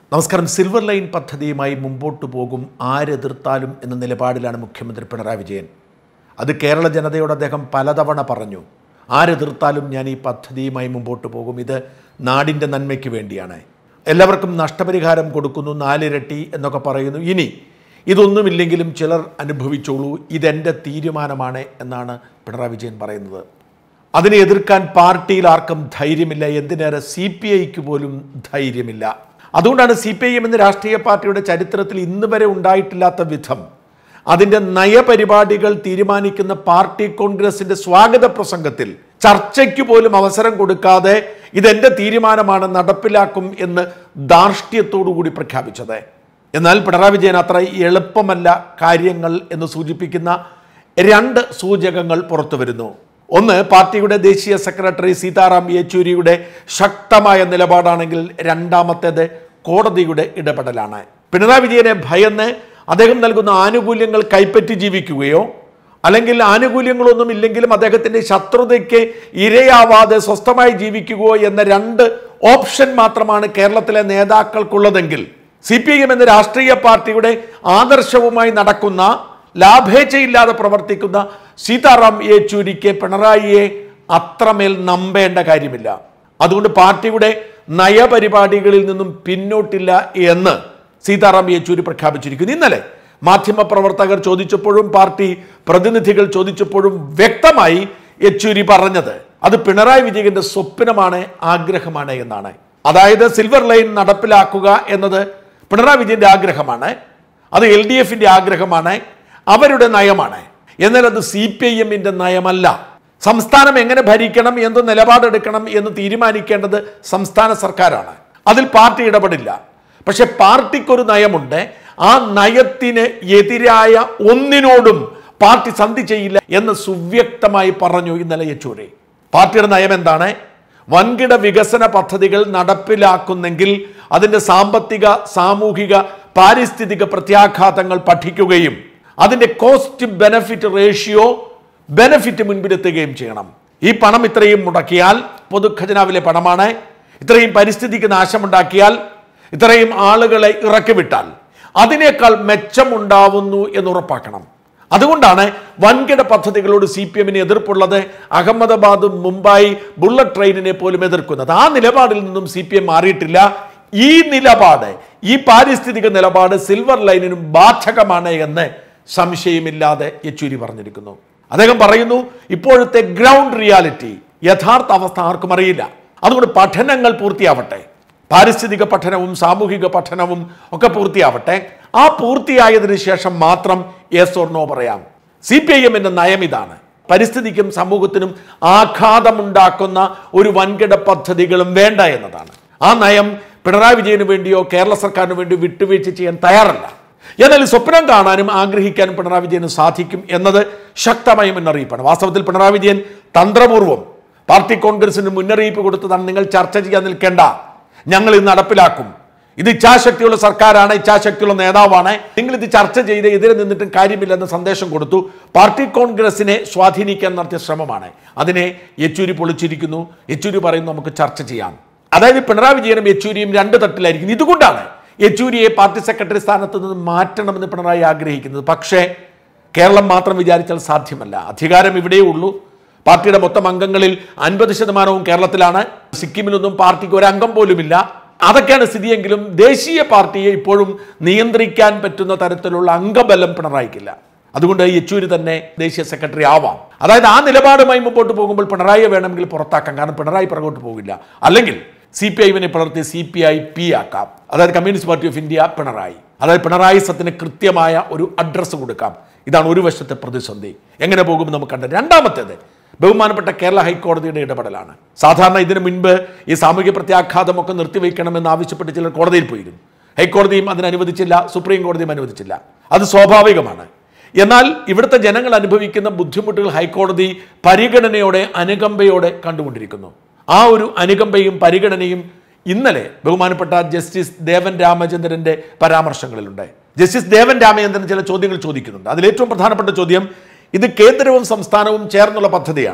നമസ്കാരം silver line പദ്ധതിയുമായി മുമ്പോട്ട് പോകും ആരെതിർത്താലും എന്ന നിലപാടിലാണ് മുഖ്യമന്ത്രി പിണറായി വിജയൻ അത് കേരള ജനതയോട് അദ്ദേഹം പലതവണ പറഞ്ഞു ആരെതിർത്താലും ഞാൻ ഈ പദ്ധതിയുമായി മുമ്പോട്ട് പോകും ഇത് നാടിൻ്റെ നന്മയ്ക്ക് വേണ്ടിയാണ് എല്ലാവർക്കും നഷ്ടപരിഹാരം കൊടുക്കുന്നു നാലിരട്ടി എന്നൊക്കെ പറയുന്നു ഇനി ഇതൊന്നുമില്ലെങ്കിലും ചിലർ അനുഭവിച്ചോളൂ ഇതെൻ്റെ തീരുമാനമാണ് എന്നാണ് പിണറായി വിജയൻ പറയുന്നത് അതിനെ എതിർക്കാൻ പാർട്ടിയിൽ ആർക്കും ധൈര്യമില്ല എന്തിനേറെ സി പി ഐക്ക് പോലും ധൈര്യമില്ല അതുകൊണ്ടാണ് സി പി ഐ എം എന്ന രാഷ്ട്രീയ പാർട്ടിയുടെ ചരിത്രത്തിൽ ഇന്ന് വരെ ഉണ്ടായിട്ടില്ലാത്ത വിധം അതിൻ്റെ നയപരിപാടികൾ തീരുമാനിക്കുന്ന പാർട്ടി കോൺഗ്രസിന്റെ സ്വാഗത പ്രസംഗത്തിൽ ചർച്ചയ്ക്ക് പോലും അവസരം കൊടുക്കാതെ ഇതെന്റെ തീരുമാനമാണ് നടപ്പിലാക്കും എന്ന് ധാർഷ്ട്യത്തോടുകൂടി പ്രഖ്യാപിച്ചത് എന്നാൽ പിണറായി വിജയൻ അത്ര എളുപ്പമല്ല കാര്യങ്ങൾ എന്ന് സൂചിപ്പിക്കുന്ന രണ്ട് സൂചകങ്ങൾ പുറത്തു വരുന്നു ഒന്ന് പാർട്ടിയുടെ ദേശീയ സെക്രട്ടറി സീതാറാം യെച്ചൂരിയുടെ ശക്തമായ നിലപാടാണെങ്കിൽ രണ്ടാമത്തേത് കോടതിയുടെ ഇടപെടലാണ് പിണറായി വിജയനെ ഭയന്ന് അദ്ദേഹം നൽകുന്ന ആനുകൂല്യങ്ങൾ കൈപ്പറ്റി ജീവിക്കുകയോ അല്ലെങ്കിൽ ആനുകൂല്യങ്ങളൊന്നും ഇല്ലെങ്കിലും അദ്ദേഹത്തിന്റെ ശത്രുതയ്ക്ക് ഇരയാവാതെ സ്വസ്ഥമായി ജീവിക്കുകയോ എന്ന രണ്ട് ഓപ്ഷൻ മാത്രമാണ് കേരളത്തിലെ നേതാക്കൾക്കുള്ളതെങ്കിൽ സി പി ഐ എം എന്ന രാഷ്ട്രീയ പാർട്ടിയുടെ ആദർശവുമായി നടക്കുന്ന ലാഭേച്ഛയില്ലാതെ പ്രവർത്തിക്കുന്ന സീതാറാം യെച്ചൂരിക്ക് പിണറായിയെ അത്രമേൽ നമ്പേണ്ട കാര്യമില്ല അതുകൊണ്ട് പാർട്ടിയുടെ നയപരിപാടികളിൽ നിന്നും പിന്നോട്ടില്ല എന്ന് സീതാറാം യെച്ചൂരി പ്രഖ്യാപിച്ചിരിക്കുന്നു ഇന്നലെ മാധ്യമപ്രവർത്തകർ ചോദിച്ചപ്പോഴും പാർട്ടി പ്രതിനിധികൾ ചോദിച്ചപ്പോഴും വ്യക്തമായി യെച്ചൂരി പറഞ്ഞത് അത് പിണറായി വിജയന്റെ സ്വപ്നമാണ് ആഗ്രഹമാണ് എന്നാണ് അതായത് സിൽവർ ലൈൻ നടപ്പിലാക്കുക എന്നത് പിണറായി വിജയന്റെ ആഗ്രഹമാണ് അത് എൽ ഡി എഫിന്റെ ആഗ്രഹമാണ് അവരുടെ നയമാണ് എന്നാൽ അത് സി പി ഐ എമ്മിന്റെ നയമല്ല സംസ്ഥാനം എങ്ങനെ ഭരിക്കണം എന്ത് നിലപാടെടുക്കണം എന്ന് തീരുമാനിക്കേണ്ടത് സംസ്ഥാന സർക്കാരാണ് അതിൽ പാർട്ടി ഇടപെടില്ല പക്ഷെ പാർട്ടിക്കൊരു നയമുണ്ട് ആ നയത്തിന് എതിരായ ഒന്നിനോടും പാർട്ടി സന്ധി ചെയ്യില്ല എന്ന് സുവ്യക്തമായി പറഞ്ഞു ഇന്നലെ യെച്ചൂരി പാർട്ടിയുടെ നയം എന്താണ് വൻകിട വികസന പദ്ധതികൾ നടപ്പിലാക്കുന്നെങ്കിൽ അതിൻ്റെ സാമ്പത്തിക സാമൂഹിക പാരിസ്ഥിതിക പ്രത്യാഘാതങ്ങൾ പഠിക്കുകയും അതിൻ്റെ കോസ്റ്റ് ബെനഫിറ്റ് റേഷ്യോ ബെനഫിറ്റ് മുൻപിലെത്തുകയും ചെയ്യണം ഈ പണം ഇത്രയും മുടക്കിയാൽ പൊതുഖജനാവിലെ പണമാണ് ഇത്രയും പരിസ്ഥിതിക്ക് നാശമുണ്ടാക്കിയാൽ ഇത്രയും ആളുകളെ ഇറക്കിവിട്ടാൽ അതിനേക്കാൾ മെച്ചമുണ്ടാവുന്നു എന്ന് ഉറപ്പാക്കണം അതുകൊണ്ടാണ് വൻകിട പദ്ധതികളോട് സി പി എമ്മിന് എതിർപ്പുള്ളത് അഹമ്മദാബാദ് മുംബൈ ബുള്ളറ്റ് ട്രെയിനിനെ പോലും എതിർക്കുന്നത് ആ നിലപാടിൽ നിന്നും സി പി എം മാറിയിട്ടില്ല ഈ നിലപാട് ഈ പാരിസ്ഥിതിക നിലപാട് സിൽവർ ലൈനിനും ബാധകമാണ് എന്ന് സംശയമില്ലാതെ യെച്ചൂരി പറഞ്ഞിരിക്കുന്നു അദ്ദേഹം പറയുന്നു ഇപ്പോഴത്തെ ഗ്രൗണ്ട് റിയാലിറ്റി യഥാർത്ഥ അവസ്ഥ ആർക്കും അറിയില്ല അതുകൊണ്ട് പഠനങ്ങൾ പൂർത്തിയാവട്ടെ പാരിസ്ഥിതിക പഠനവും സാമൂഹിക പഠനവും ഒക്കെ പൂർത്തിയാവട്ടെ ആ പൂർത്തിയായതിനു ശേഷം മാത്രം യെസ് ഓർ നോ പറയാം സി പി ഐ എമ്മിന്റെ നയം ഇതാണ് പരിസ്ഥിതിക്കും സമൂഹത്തിനും ആഘാതമുണ്ടാക്കുന്ന ഒരു വൻകിട പദ്ധതികളും വേണ്ട എന്നതാണ് ആ നയം പിണറായി വിജയന് വേണ്ടിയോ കേരള സർക്കാരിന് വേണ്ടിയോ വിട്ടുവീഴ്ച ചെയ്യാൻ തയ്യാറല്ല എന്നാൽ സ്വപ്നം കാണാനും ആഗ്രഹിക്കാനും പിണറായി വിജയന് സാധിക്കും എന്നത് ശക്തമായ മുന്നറിയിപ്പാണ് വാസ്തവത്തിൽ പിണറായി വിജയൻ തന്ത്രപൂർവ്വം പാർട്ടി കോൺഗ്രസിന് മുന്നറിയിപ്പ് കൊടുത്തതാണ് നിങ്ങൾ ചർച്ച ചെയ്യാൻ നിൽക്കേണ്ട ഞങ്ങൾ ഇത് നടപ്പിലാക്കും ഇത് ഇച്ഛാശക്തിയുള്ള സർക്കാരാണ് ഇച്ഛാശക്തിയുള്ള നേതാവാണ് നിങ്ങൾ ഇത് ചർച്ച ചെയ്ത് എതിരെ നിന്നിട്ടും കാര്യമില്ലെന്ന സന്ദേശം കൊടുത്തു പാർട്ടി കോൺഗ്രസിനെ സ്വാധീനിക്കാൻ നടത്തിയ ശ്രമമാണ് അതിനെ യെച്ചൂരി പൊളിച്ചിരിക്കുന്നു യെച്ചൂരി പറയുന്നു നമുക്ക് ചർച്ച ചെയ്യാം അതായത് പിണറായി വിജയനും യെച്ചൂരിയും രണ്ട് തട്ടിലായിരിക്കുന്നു ഇതുകൊണ്ടാണ് യെച്ചൂരിയെ പാർട്ടി സെക്രട്ടറി സ്ഥാനത്ത് നിന്ന് മാറ്റണമെന്ന് പിണറായി ആഗ്രഹിക്കുന്നത് പക്ഷേ കേരളം മാത്രം വിചാരിച്ചാൽ സാധ്യമല്ല അധികാരം ഇവിടെയേ ഉള്ളൂ പാർട്ടിയുടെ മൊത്തം അംഗങ്ങളിൽ അൻപത് ശതമാനവും കേരളത്തിലാണ് സിക്കിമിലൊന്നും പാർട്ടിക്ക് ഒരു അംഗം പോലുമില്ല അതൊക്കെയാണ് സ്ഥിതിയെങ്കിലും ദേശീയ പാർട്ടിയെ ഇപ്പോഴും നിയന്ത്രിക്കാൻ പറ്റുന്ന തരത്തിലുള്ള അംഗബലം പിണറായിക്കില്ല അതുകൊണ്ട് യെച്ചൂരി തന്നെ ദേശീയ സെക്രട്ടറി ആവാം അതായത് ആ നിലപാടുമായി മുമ്പോട്ട് പോകുമ്പോൾ പിണറായിയെ വേണമെങ്കിൽ പുറത്താക്കാം കാരണം പിണറായി പുറകോട്ട് പോകില്ല അല്ലെങ്കിൽ സി പി ഐവിനെ പിളർത്തി സി പി ഐ പി ആക്കാം അതായത് communist party of India Pinarayi അതായത് പിണറായി സത്തിന് കൃത്യമായ ഒരു അഡ്രസ്സ് കൊടുക്കാം ഇതാണ് ഒരു വശത്തെ പ്രതിസന്ധി എങ്ങനെ പോകും നമുക്ക് കണ്ടത് രണ്ടാമത്തേത് ബഹുമാനപ്പെട്ട കേരള ഹൈക്കോടതിയുടെ ഇടപെടലാണ് സാധാരണ ഇതിനു മുൻപ് ഈ സാമൂഹ്യ പ്രത്യാഘാതമൊക്കെ നിർത്തിവെക്കണമെന്ന് ആവശ്യപ്പെട്ട് ചിലർ കോടതിയിൽ പോയിരുന്നു ഹൈക്കോടതിയും അതിന് അനുവദിച്ചില്ല സുപ്രീം കോടതിയും അനുവദിച്ചില്ല അത് സ്വാഭാവികമാണ് എന്നാൽ ഇവിടുത്തെ ജനങ്ങൾ അനുഭവിക്കുന്ന ബുദ്ധിമുട്ടുകൾ ഹൈക്കോടതി പരിഗണനയോടെ അനുകമ്പയോടെ കണ്ടുകൊണ്ടിരിക്കുന്നു ആ ഒരു അനുകമ്പയും പരിഗണനയും ഇന്നലെ ബഹുമാനപ്പെട്ട ജസ്റ്റിസ് ദേവൻ രാമചന്ദ്രന്റെ പരാമർശങ്ങളിലുണ്ട് ജസ്റ്റിസ് ദേവൻ രാമചന്ദ്രൻ ചില ചോദ്യങ്ങൾ ചോദിക്കുന്നുണ്ട് അതിൽ ഏറ്റവും പ്രധാനപ്പെട്ട ചോദ്യം ഇത് കേന്ദ്രവും സംസ്ഥാനവും ചേർന്നുള്ള പദ്ധതിയാണ്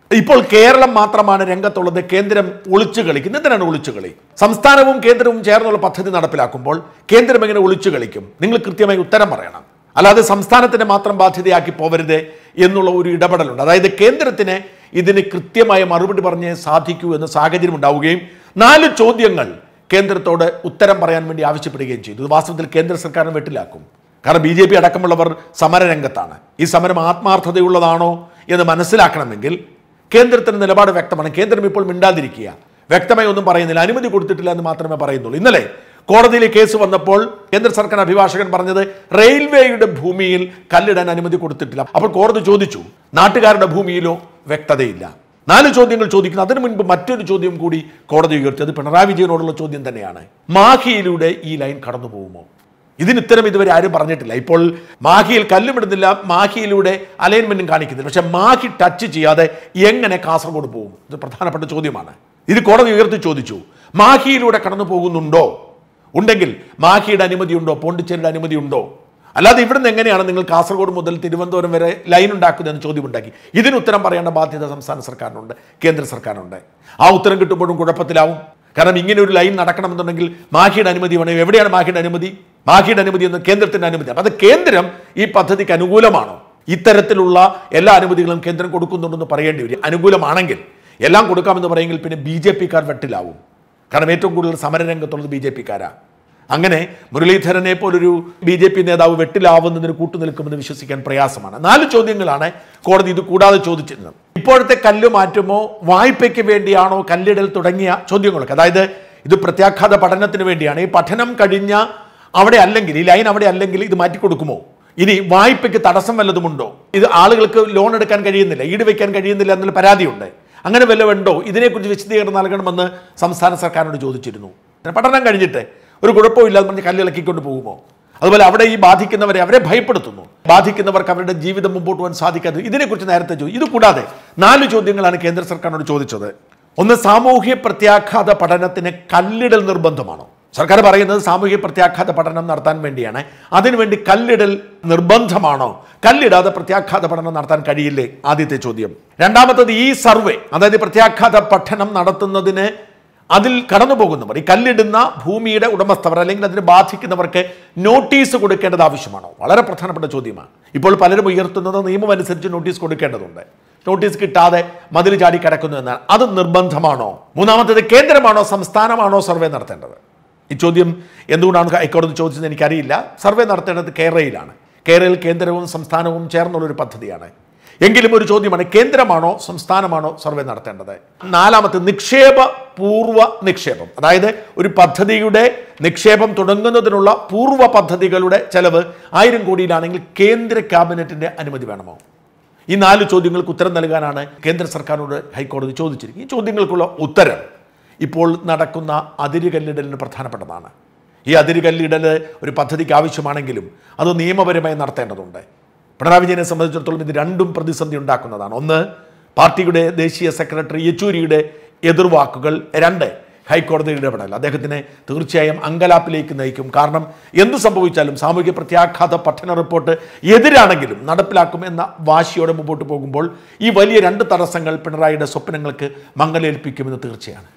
ഇപ്പോൾ കേരളം മാത്രമാണ് രംഗത്തുള്ളത് കേന്ദ്രം ഒളിച്ചു കളിക്കുന്നത് എന്തിനാണ് ഒളിച്ചു കളി സംസ്ഥാനവും കേന്ദ്രവും ചേർന്നുള്ള പദ്ധതി നടപ്പിലാക്കുമ്പോൾ കേന്ദ്രം എങ്ങനെ ഒളിച്ചു കളിക്കും നിങ്ങൾ കൃത്യമായി ഉത്തരം പറയണം അല്ലാതെ സംസ്ഥാനത്തിന് മാത്രം ബാധ്യതയാക്കി പോവരുത് എന്നുള്ള ഒരു ഇടപെടലുണ്ട് അതായത് കേന്ദ്രത്തിന് ഇതിന് കൃത്യമായ മറുപടി പറഞ്ഞേ സാധിക്കൂ എന്ന സാഹചര്യം ഉണ്ടാവുകയും നാല് ചോദ്യങ്ങൾ കേന്ദ്രത്തോട് ഉത്തരം പറയാൻ വേണ്ടി ആവശ്യപ്പെടുകയും ചെയ്തു ഇത് വാസ്തവത്തിൽ കേന്ദ്ര സർക്കാരിനെ വെട്ടിലാക്കും കാരണം ബി ജെ പി അടക്കമുള്ളവർ സമരരംഗത്താണ് ഈ സമരം ആത്മാർത്ഥതയുള്ളതാണോ എന്ന് മനസ്സിലാക്കണമെങ്കിൽ കേന്ദ്രത്തിന്റെ നിലപാട് വ്യക്തമാണ് കേന്ദ്രം ഇപ്പോൾ മിണ്ടാതിരിക്കുക വ്യക്തമായി ഒന്നും പറയുന്നില്ല അനുമതി കൊടുത്തിട്ടില്ല എന്ന് മാത്രമേ പറയുന്നുള്ളൂ ഇന്നലെ കോടതിയിൽ കേസ് വന്നപ്പോൾ കേന്ദ്ര സർക്കാർ അഭിഭാഷകൻ പറഞ്ഞത് റെയിൽവേയുടെ ഭൂമിയിൽ കല്ലിടാൻ അനുമതി കൊടുത്തിട്ടില്ല അപ്പോൾ കോടതി ചോദിച്ചു നാട്ടുകാരുടെ ഭൂമിയിലോ വ്യക്തതയില്ല നാല് ചോദ്യങ്ങൾ ചോദിക്കുന്നു അതിനു മുൻപ് മറ്റൊരു ചോദ്യം കൂടി കോടതി ഉയർത്തി അത് പിണറായി വിജയനോടുള്ള ചോദ്യം തന്നെയാണ് മാഹിയിലൂടെ ഈ ലൈൻ കടന്നു പോകുമോ ഇതിന് ഉത്തരം ഇതുവരെ ആരും പറഞ്ഞിട്ടില്ല ഇപ്പോൾ മാഹിയിൽ കല്ലുമിടുന്നില്ല മാഹിയിലൂടെ അലൈൻമെന്റും കാണിക്കുന്നില്ല പക്ഷെ മാഹി ടച്ച് ചെയ്യാതെ എങ്ങനെ കാസർഗോഡ് പോകും ഇത് പ്രധാനപ്പെട്ട ചോദ്യമാണ് ഇത് കോടതി ഉയർത്തി ചോദിച്ചു മാഹിയിലൂടെ കടന്നു പോകുന്നുണ്ടോ ഉണ്ടെങ്കിൽ മാഹിയുടെ അനുമതി ഉണ്ടോ പോണ്ടിച്ചേരിയുടെ അനുമതി ഉണ്ടോ അല്ലാതെ ഇവിടുന്ന് എങ്ങനെയാണ് നിങ്ങൾ കാസർഗോഡ് മുതൽ തിരുവനന്തപുരം വരെ ലൈൻ ഉണ്ടാക്കുന്നതെന്ന് ചോദ്യം ഉണ്ടാക്കി ഇതിന് ഉത്തരം പറയേണ്ട ബാധ്യത സംസ്ഥാന സർക്കാരിനുണ്ട് കേന്ദ്ര സർക്കാരിനുണ്ട് ആ ഉത്തരം കിട്ടുമ്പോഴും കുഴപ്പത്തിലാവും കാരണം ഇങ്ങനെ ഒരു ലൈൻ നടക്കണമെന്നുണ്ടെങ്കിൽ മാഹിയുടെ അനുമതി വേണം എവിടെയാണ് മാഹിയുടെ അനുമതി മാഹിയുടെ അനുമതി എന്ന് കേന്ദ്രത്തിന്റെ അനുമതി അപ്പം അത് കേന്ദ്രം ഈ പദ്ധതിക്ക് അനുകൂലമാണോ ഇത്തരത്തിലുള്ള എല്ലാ അനുമതികളും കേന്ദ്രം കൊടുക്കുന്നുണ്ടെന്ന് പറയേണ്ടി വരും അനുകൂലമാണെങ്കിൽ എല്ലാം കൊടുക്കാമെന്ന് പറയുമെങ്കിൽ പിന്നെ ബി ജെ പിക്കാർ വെട്ടിലാവും കാരണം ഏറ്റവും കൂടുതൽ സമരരംഗത്തുള്ളത് ബി ജെ പിക്കാരാ അങ്ങനെ മുരളീധരനെ പോലൊരു ബി ജെ പി നേതാവ് വെട്ടിലാവുന്നതിന് കൂട്ടുനിൽക്കുമെന്ന് വിശ്വസിക്കാൻ പ്രയാസമാണ് നാല് ചോദ്യങ്ങളാണ് കോടതി ഇത് കൂടാതെ ചോദിച്ചിരുന്നത് ഇപ്പോഴത്തെ കല്ല് മാറ്റുമോ വായ്പയ്ക്ക് വേണ്ടിയാണോ കല്ലിടൽ തുടങ്ങിയ ചോദ്യങ്ങളൊക്കെ അതായത് ഇത് പ്രത്യാഘാത പഠനത്തിന് വേണ്ടിയാണ് ഈ പഠനം കഴിഞ്ഞ അവിടെ അല്ലെങ്കിൽ ഈ ലൈൻ അവിടെ അല്ലെങ്കിൽ ഇത് മാറ്റിക്കൊടുക്കുമോ ഇനി വായ്പയ്ക്ക് തടസ്സം വല്ലതുമുണ്ടോ ഇത് ആളുകൾക്ക് ലോൺ എടുക്കാൻ കഴിയുന്നില്ല ഈട് വയ്ക്കാൻ കഴിയുന്നില്ല എന്നുള്ള പരാതിയുണ്ട് അങ്ങനെ വല്ലതുണ്ടോ ഇതിനെക്കുറിച്ച് വിശദീകരണം നൽകണമെന്ന് സംസ്ഥാന സർക്കാരിനോട് ചോദിച്ചിരുന്നു പഠനം കഴിഞ്ഞിട്ട് ഒരു കുഴപ്പമില്ലാതെ പറഞ്ഞ് കല്ലിളക്കിക്കൊണ്ട് പോകുമോ അതുപോലെ അവിടെ ഈ ബാധിക്കുന്നവരെ അവരെ ഭയപ്പെടുത്തുന്നു ബാധിക്കുന്നവർക്ക് അവരുടെ ജീവിതം മുമ്പോട്ട് പോകാൻ സാധിക്കാതെ ഇതിനെക്കുറിച്ച് നേരത്തെ ചോദിച്ചു ഇത് കൂടാതെ നാല് ചോദ്യങ്ങളാണ് കേന്ദ്ര സർക്കാരിനോട് ചോദിച്ചത് ഒന്ന് സാമൂഹ്യ പ്രത്യാഘാത പഠനത്തിന് കല്ലിടൽ നിർബന്ധമാണോ സർക്കാർ പറയുന്നത് സാമൂഹ്യ പ്രത്യാഘാത പഠനം നടത്താൻ വേണ്ടിയാണ് അതിനുവേണ്ടി കല്ലിടൽ നിർബന്ധമാണോ കല്ലിടാതെ പ്രത്യാഘാത പഠനം നടത്താൻ കഴിയില്ലേ ആദ്യത്തെ ചോദ്യം രണ്ടാമത്തത് ഈ സർവേ അതായത് പ്രത്യാഘാത പഠനം നടത്തുന്നതിന് അതിൽ കടന്നു പോകുന്നവർ ഈ കല്ലിടുന്ന ഭൂമിയുടെ ഉടമസ്ഥവർ അല്ലെങ്കിൽ അതിനെ ബാധിക്കുന്നവർക്ക് നോട്ടീസ് കൊടുക്കേണ്ടത് ആവശ്യമാണോ വളരെ പ്രധാനപ്പെട്ട ചോദ്യമാണ് ഇപ്പോൾ പലരും ഉയർത്തുന്നത് നിയമം അനുസരിച്ച് നോട്ടീസ് കൊടുക്കേണ്ടതുണ്ട് നോട്ടീസ് കിട്ടാതെ മതിൽ ചാടി കിടക്കുന്നു എന്നാൽ അത് നിർബന്ധമാണോ മൂന്നാമത്തേത് കേന്ദ്രമാണോ സംസ്ഥാനമാണോ സർവേ നടത്തേണ്ടത് ഈ ചോദ്യം എന്തുകൊണ്ടാണ് ഹൈക്കോടതി ചോദിച്ചത് എനിക്കറിയില്ല സർവേ നടത്തേണ്ടത് കേരളയിലാണ് കേരളയിൽ കേന്ദ്രവും സംസ്ഥാനവും ചേർന്നുള്ളൊരു പദ്ധതിയാണ് എങ്കിലും ഒരു ചോദ്യമാണ് കേന്ദ്രമാണോ സംസ്ഥാനമാണോ സർവേ നടത്തേണ്ടത് നാലാമത്തെ നിക്ഷേപ പൂർവ്വ നിക്ഷേപം അതായത് ഒരു പദ്ധതിയുടെ നിക്ഷേപം തുടങ്ങുന്നതിനുള്ള പൂർവ്വ പദ്ധതികളുടെ ചെലവ് ആയിരം കോടിയിലാണെങ്കിൽ കേന്ദ്ര ക്യാബിനറ്റിന്റെ അനുമതി വേണമോ ഈ നാല് ചോദ്യങ്ങൾക്ക് ഉത്തരം നൽകാനാണ് കേന്ദ്ര സർക്കാരിനോട് ഹൈക്കോടതി ചോദിച്ചിരിക്കുന്നത് ഈ ചോദ്യങ്ങൾക്കുള്ള ഉത്തരം ഇപ്പോൾ നടക്കുന്ന അതിരുകല്ലിടലിന് പ്രധാനപ്പെട്ടതാണ് ഈ അതിരുകല്ലിടൽ ഒരു പദ്ധതിക്ക് ആവശ്യമാണെങ്കിലും അത് നിയമപരമായി നടത്തേണ്ടതുണ്ട് പിണറായി വിജയനെ സംബന്ധിച്ചിടത്തോളം ഇത് രണ്ടും പ്രതിസന്ധി ഉണ്ടാക്കുന്നതാണ് ഒന്ന് പാർട്ടിയുടെ ദേശീയ സെക്രട്ടറി യെച്ചൂരിയുടെ എതിർവാക്കുകൾ രണ്ട് ഹൈക്കോടതിയുടെ ഇടപെടൽ അദ്ദേഹത്തിനെ തീർച്ചയായും അങ്കലാപ്പിലേക്ക് നയിക്കും കാരണം എന്ത് സംഭവിച്ചാലും സാമൂഹ്യ പ്രത്യാഘാത പഠന റിപ്പോർട്ട് എതിരാണെങ്കിലും നടപ്പിലാക്കും എന്ന വാശിയോടെ മുമ്പോട്ട് പോകുമ്പോൾ ഈ വലിയ രണ്ട് തടസ്സങ്ങൾ പിണറായിയുടെ സ്വപ്നങ്ങൾക്ക് മങ്ങലേൽപ്പിക്കുമെന്ന് തീർച്ചയാണ്